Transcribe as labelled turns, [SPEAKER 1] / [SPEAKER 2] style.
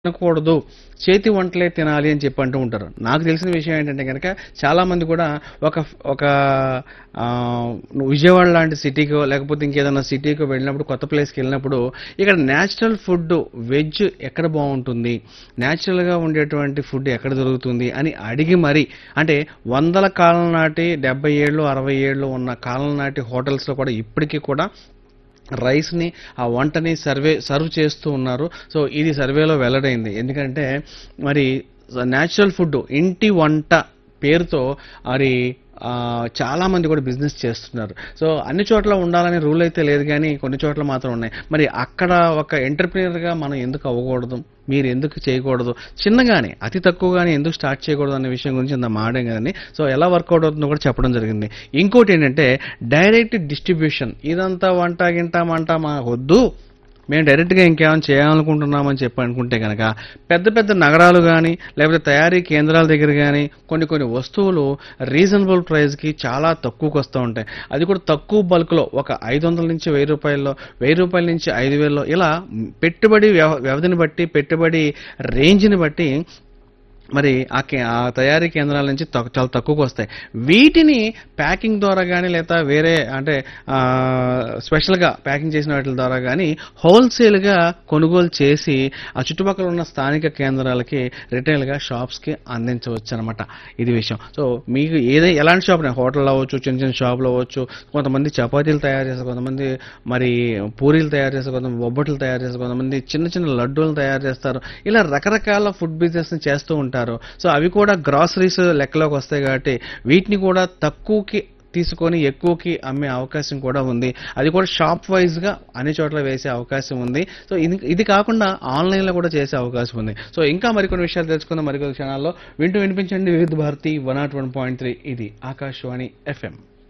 [SPEAKER 1] తినకూడదు చేతి వంటలే తినాలి అని చెప్పి అంటూ ఉంటారు నాకు తెలిసిన విషయం ఏంటంటే కనుక చాలా మంది కూడా ఒక ఒక ఆ, విజయవాడ లాంటి సిటీకో లేకపోతే ఇంకేదైనా సిటీకో వెళ్ళినప్పుడు కొత్త ప్లేస్కి వెళ్ళినప్పుడు ఇక్కడ న్యాచురల్ ఫుడ్ వెజ్ ఎక్కడ బాగుంటుంది న్యాచురల్గా ఉండేటువంటి ఫుడ్ ఎక్కడ దొరుకుతుంది అని అడిగి మరి అంటే వందల కాలం నాటి డెబ్బై ఏళ్ళు అరవై ఏళ్ళు ఉన్న కాలం నాటి హోటల్స్లో కూడా ఇప్పటికీ కూడా రైస్ని ఆ వంటని సర్వే సర్వ్ చేస్తూ ఉన్నారు సో ఇది సర్వేలో వెల్లడైంది ఎందుకంటే మరి న్యాచురల్ ఫుడ్ ఇంటి వంట పేరుతో మరి ఆ, చాలా మంది కూడా బిజినెస్ చేస్తున్నారు సో అన్ని చోట్ల ఉండాలనే రూల్ అయితే లేదు కానీ కొన్ని చోట్ల మాత్రం ఉన్నాయి మరి అక్కడ ఒక ఎంటర్ప్రీనర్గా మనం ఎందుకు అవ్వకూడదు మీరు ఎందుకు చేయకూడదు చిన్నగానే అతి తక్కువగానే ఎందుకు స్టార్ట్ చేయకూడదు అనే విషయం గురించి ఇంత మాట్లాడాం కదండి సో ఎలా వర్కౌట్ అవుతుందో కూడా చెప్పడం జరిగింది ఇంకోటి ఏంటంటే డైరెక్ట్ డిస్ట్రిబ్యూషన్ ఇదంతా వంట గింట మంట మా వద్దు మేము డైరెక్ట్గా ఇంకేమైనా చేయాలనుకుంటున్నామని చెప్పి అనుకుంటే కనుక పెద్ద పెద్ద నగరాలు కానీ లేకపోతే తయారీ కేంద్రాల దగ్గర కానీ కొన్ని కొన్ని వస్తువులు రీజనబుల్ ప్రైస్కి చాలా తక్కువకి వస్తూ ఉంటాయి అది కూడా తక్కువ బల్క్లో ఒక ఐదు వందల నుంచి వెయ్యి రూపాయల్లో వెయ్యి రూపాయల నుంచి ఐదు వేలలో ఇలా పెట్టుబడి వ్యవ వ్యవధిని బట్టి పెట్టుబడి రేంజ్ని బట్టి మరి ఆ కే- ఆ తయారీ కేంద్రాల నుంచి తక్కు- చాలా తక్కువకు వస్తాయి వీటిని ప్యాకింగ్ ద్వారా కానీ లేదా వేరే అంటే ఆ, స్పెషల్గా ప్యాకింగ్ చేసిన వాటి ద్వారా కానీ హోల్సేల్గా కొనుగోలు చేసి ఆ చుట్టుపక్కల ఉన్న స్థానిక కేంద్రాలకి రిటైల్గా షాప్స్కి అందించవచ్చు అనమాట ఇది విషయం సో మీకు ఏదైనా ఎలాంటి షాప్ హోటల్ అవ్వచ్చు చిన్న చిన్న షాపులు అవ్వచ్చు కొంతమంది చపాతీలు తయారు చేస్తారు కొంతమంది మరి పూరీలు తయారు చేస్తారు కొంతమంది బొబ్బట్లు తయారు చేస్తారు కొంతమంది చిన్న చిన్న లడ్డూలు తయారు చేస్తారు ఇలా రకరకాల ఫుడ్ బిజినెస్ ని చేస్తూ ఉంటారు సో అవి కూడా గ్రాసరీస్ లెక్కలోకి వస్తాయి కాబట్టి వీటిని కూడా తక్కువకి తీసుకొని ఎక్కువకి అమ్మే అవకాశం కూడా ఉంది అది కూడా షాప్ వైజ్ గా అన్ని చోట్ల వేసే అవకాశం ఉంది సో ఇది ఇది కాకుండా ఆన్లైన్ లో కూడా చేసే అవకాశం ఉంది సో ఇంకా మరికొన్ని విషయాలు తెలుసుకుందాం మరికొన్ని క్షణాల్లో వింటూ వినిపించండి Vividh Bharati one nought one point three ఇది ఆకాశవాణి ఎఫ్ఎం